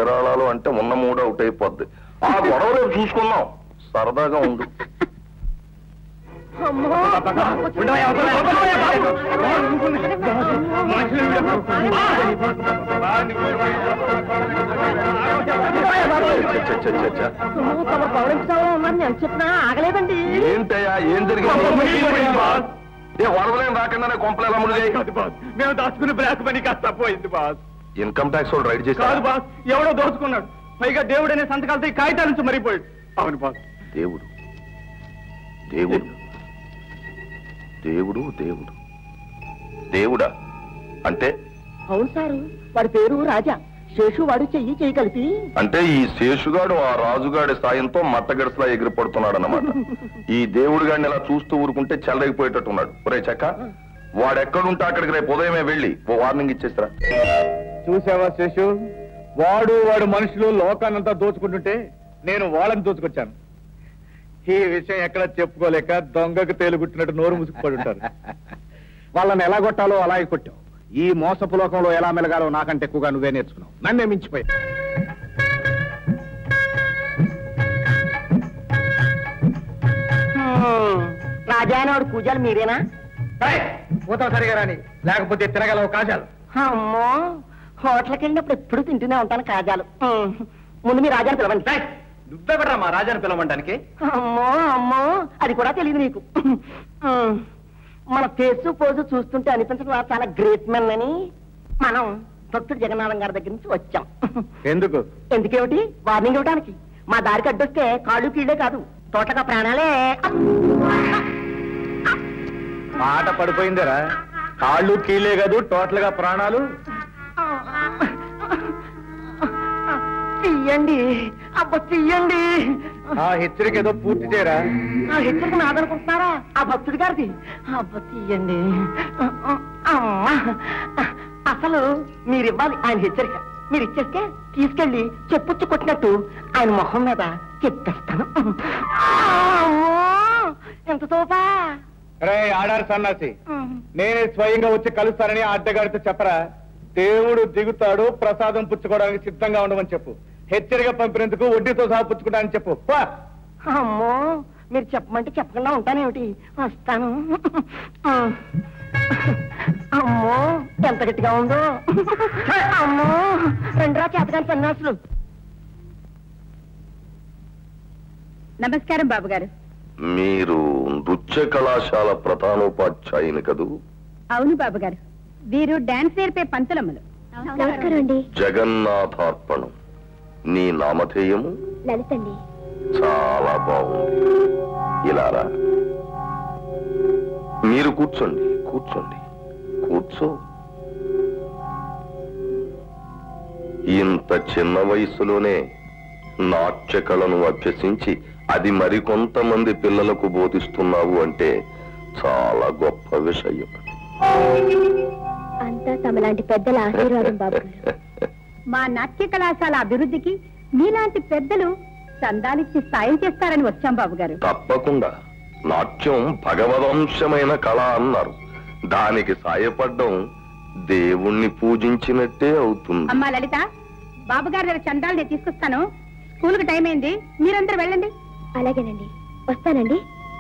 విరాళాలు అంటే ఉన్న మూడు అవుట్ అయిపోద్ది ఆ గొడవ రేపు చూసుకుందాం సరదాగా ఉండు చ, చ, చ, చ. నేను చెప్పినా ఆగలేదండి ఏంటయ్యా ఏం జరిగింది ఏ వరదలేం రాకుండానే కొంపలేలా మునిగాయి మేము దాచుకున్న బ్లాక్ మనీ కాస్త పోయింది బాస్ ఇన్కమ్ ట్యాక్స్ వాళ్ళు రైడ్ కాదు చేశారు బాస్ ఎవడో దోచుకున్నాడు పైగా దేవుడు అనే సంతకాలతో ఈ కాగితాల నుంచి మరిపోయాడు అవును బాస్ దేవుడు దేవుడు దేవుడు దేవుడు దేవుడా అంటే అవును సారు వాడి పేరు రాజా శేషు వాడు చెయ్యి చెయ్యి కలిపి అంటే ఈ శేషుగాడు ఆ రాజుగాడి సాయంతో మట్టగడిసలా ఎగిరిపడుతున్నాడు అన్నమాట ఈ దేవుడు గాడిని ఇలా చూస్తూ ఊరుకుంటే చెల్లగిపోయేటట్టున్నాడు ఒరే చక్క వాడెక్కడుంటే అక్కడికి రేపు ఉదయమే వెళ్ళి ఓ వార్నింగ్ ఇచ్చేస్తారా చూసావా శేషు వాడు వాడు మనుషులు లోకాన్నంతా దోచుకుంటుంటే నేను వాళ్ళని దోచుకొచ్చాను ఈ విషయం ఎక్కడ చెప్పుకోలేక దొంగకు తేలుగుట్టినట్టు నోరు మూసుకుపడి ఉంటారు వాళ్ళని ఎలా కొట్టాలో అలాగే కొట్టావు ఈ మోసపు లోకంలో ఎలా మెలగాలో నాకంటే ఎక్కువగా నువ్వే నేర్చుకున్నావు నన్నే మించిపోయావు రాజా అని వాడు పూజలు మీరేనా పోతావు సరిగా రాని లేకపోతే తిరగలవు కాజాలు అమ్మో హోటల్కి వెళ్ళినప్పుడు ఎప్పుడు తింటూనే ఉంటాను కాజాలు ఉమ్. ముందు మీ రాజాని పిలవండి నువ్వెవరా మా రాజాని పిలవడానికి అమ్మో అమ్మో అది కూడా తెలియదు నీకు ఉమ్. మన ఫేసు పోజు చూస్తుంటే అనిపించడం వారు చాలా గ్రేట్ మెన్ అని మనం భక్తుడు జగన్నాథం గారి దగ్గర నుంచి వచ్చాం ఎందుకు ఎందుకేమిటి వార్నింగ్ ఇవ్వడానికి మా దారికి అడ్డొస్తే కాళ్ళు కీళ్ళే కాదు తోటగా ప్రాణాలే మాట పడిపోయిందిరా కాళ్ళు కీలే కాదు టోటల్ గా ప్రాణాలు తీయండి అబ్బ తీయండి ఆ హెచ్చరిక ఏదో పూర్తి చేయరా ఆ హెచ్చరిక నాదనుకుంటున్నారా ఆ భక్తుడి గారిది అబ్బ తీయండి అమ్మా అసలు మీరు ఇవ్వాలి ఆయన హెచ్చరిక మీరు ఇచ్చేస్తే తీసుకెళ్లి చెప్పుచ్చు కొట్టినట్టు ఆయన మొహం మీద చెప్పేస్తాను అమ్మో, ఎంత తోపా రే ఆడారు సన్నాసి నేనే స్వయంగా వచ్చి కలుస్తానని ఆ అడ్డగాడితో చెప్పరా దేవుడు దిగుతాడు ప్రసాదం పుచ్చుకోవడానికి సిద్ధంగా ఉండమని చెప్పు హెచ్చరిక పంపినందుకు వడ్డీతో సహా పుచ్చుకుంటానని చెప్పు పా. అమ్మో మీరు చెప్పమంటే చెప్పకుండా ఉంటానేమిటి వస్తాను అమ్మో ఎంత గట్టిగా ఉందో అమ్మో రెండురా చేతగాని సన్యాసులు నమస్కారం బాబు గారు మీరు నృత్య కళాశాల ప్రధానోపాధ్యాయుని కదూ అవును బాబు గారు వీరు డాన్స్ నేర్పే పంతులమ్మలు నమస్కారం అండి జగన్నాథార్పణం నీ నామధేయము లలిత అండి చాలా బాగుంది ఇలారా మీరు కూర్చోండి కూర్చోండి కూర్చో ఇంత చిన్న వయసులోనే నాట్య కళను అభ్యసించి అది మరికొంతమంది పిల్లలకు బోధిస్తున్నావు అంటే చాలా గొప్ప విషయం అంతా తమలాంటి పెద్దల ఆశీర్వాదం బాబు గారు మా నాట్య కళాశాల అభివృద్ధికి మీలాంటి పెద్దలు చందాలిచ్చి సాయం చేస్తారని వచ్చాం బాబు గారు తప్పకుండా నాట్యం భగవదంశమైన కళ అన్నారు దానికి సాయపడ్డం దేవుణ్ణి పూజించినట్టే అవుతుంది అమ్మా లలిత బాబు గారి దగ్గర చందాలు నేను తీసుకొస్తాను స్కూల్కి టైం అయింది మీరందరూ వెళ్ళండి అలాగేనండి వస్తానండి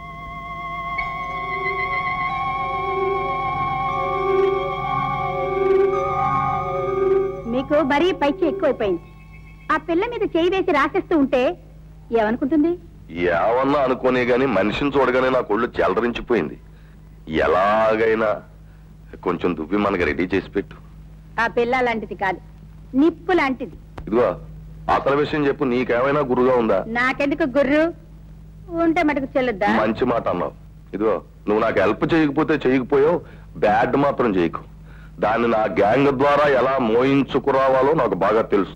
మీకు మరీ పైకి ఎక్కువైపోయింది ఆ పిల్ల మీద చేయి వేసి రాసేస్తూ ఉంటే ఏమనుకుంటుంది ఏమన్నా అనుకోనే గాని మనిషిని చూడగానే నా కొళ్ళు చెలరించిపోయింది ఎలాగైనా కొంచెం దువ్వి మనకి రెడీ చేసి పెట్టు ఆ పిల్ల లాంటిది కాదు నిప్పు లాంటిది ఇదిగో అసలు విషయం చెప్పు నీకేమైనా గురుగా ఉందా నాకెందుకు గుర్రు ఉంటే మటుకు చెల్లుద్దా మంచి మాట అన్నావు ఇదిగో నువ్వు నాకు హెల్ప్ చేయకపోతే చేయకపోయావు బ్యాడ్ మాత్రం చేయకు దాన్ని నా గ్యాంగ్ ద్వారా ఎలా మోయించుకురావాలో నాకు బాగా తెలుసు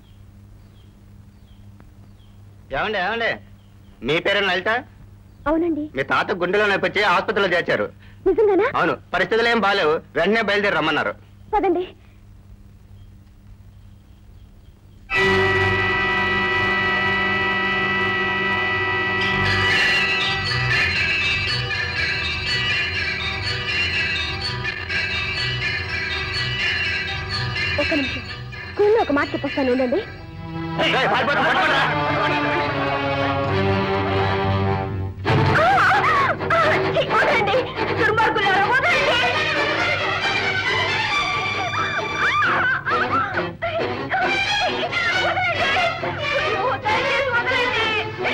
ఏమండి ఏమండి మీ పేరు లలిత అవునండి మీ తాత గుండెలో నొప్పి వచ్చి ఆసుపత్రిలో చేర్చారు నిజంగానా అవును పరిస్థితులు ఏం బాలేవు వెంటనే బయలుదేరి రమ్మన్నారు పదండి ఒక నిమిషం స్కూల్లో ఒక మాట చెప్పొస్తాను ఉండండి వదలండి దుర్మార్గులారా వదలండి వదలండి వదలండి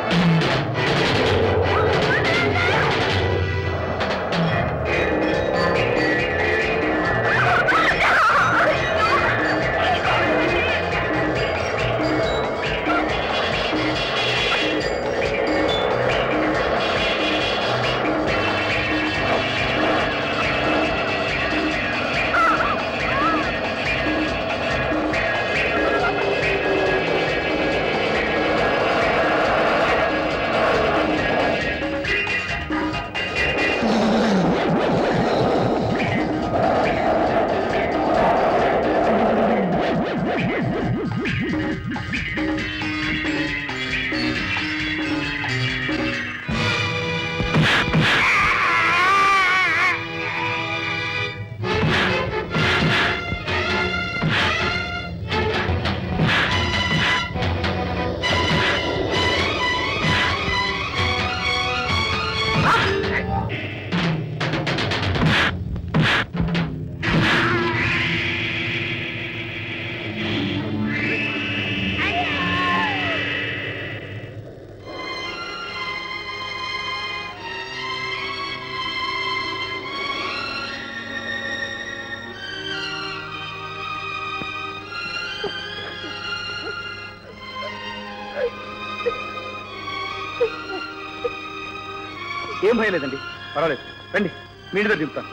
ఏం భయం లేదండి పర్వాలేదు రండి మీ ఇంటి దగ్గర దింపుతాను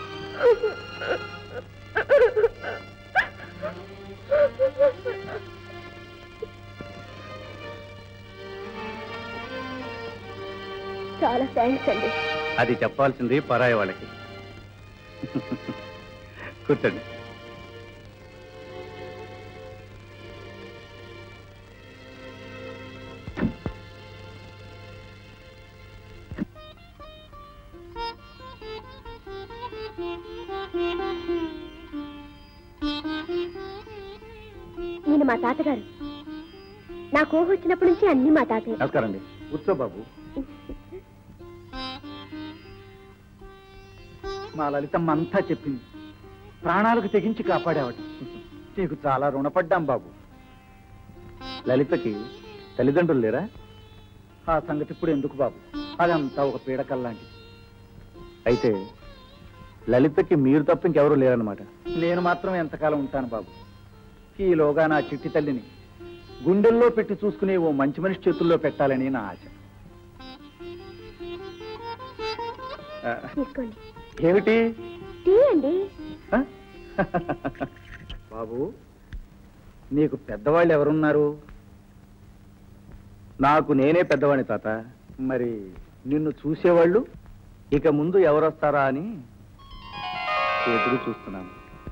చాలా థ్యాంక్స్ అండి అది చెప్పాల్సింది పరాయి వాళ్ళకి కూర్చోండి నేను మా తాతగారు నాకు ఊహ వచ్చినప్పటి నుంచి అన్ని మా తాతయ్య నమస్కారం అండి కూర్చో బాబు మా లలితమ్మ అంతా చెప్పింది ప్రాణాలకు తెగించి కాపాడేవాడు నీకు చాలా రుణపడ్డాం బాబు లలితకి తల్లిదండ్రులు లేరా ఆ సంగతి ఇప్పుడు ఎందుకు బాబు అదంతా ఒక పీడకల్లాంటి అయితే లలితకి మీరు తప్ప ఇంకెవరూ లేరన్నమాట నేను మాత్రం ఎంతకాలం ఉంటాను బాబు ఈలోగా నా చిట్టి తల్లిని గుండెల్లో పెట్టి చూసుకునే ఓ మంచి మనిషి చేతుల్లో పెట్టాలని నా ఆశ ఆ, తీసుకోండి ఏమిటి టీ అండి ఆ? బాబు నీకు పెద్దవాళ్ళు ఎవరున్నారు నాకు నేనే పెద్దవాడిని తాత మరి నిన్ను చూసేవాళ్ళు ఇక ముందు ఎవరొస్తారా అని ఎదురు చూస్తున్నాను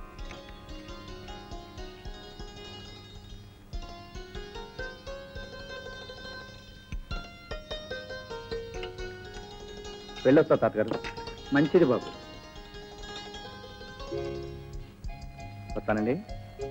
వెళ్ళొస్తా తాతగారు మంచిది బాబు వస్తానండి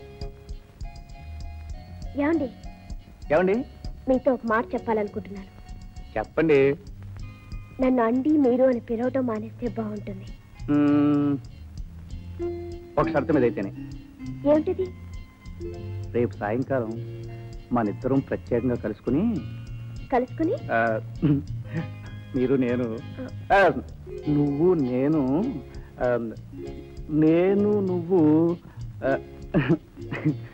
ఏమండి ఏమండి మీతో ఒక మాట చెప్పాలనుకుంటున్నాను చెప్పండి నన్ను అండి మీరు అని పిలవటం మానేస్తే బాగుంటుంది మ్మ్. ఒక షరతు మీద అయితేనే ఏమిటిది రేపు సాయంకాలం మనిద్దరం ప్రత్యేకంగా కలుసుకుని కలుసుకుని ఆ, మీరు నేను ఆ, నువ్వు నేను ఆ, నేను నువ్వు ఆ,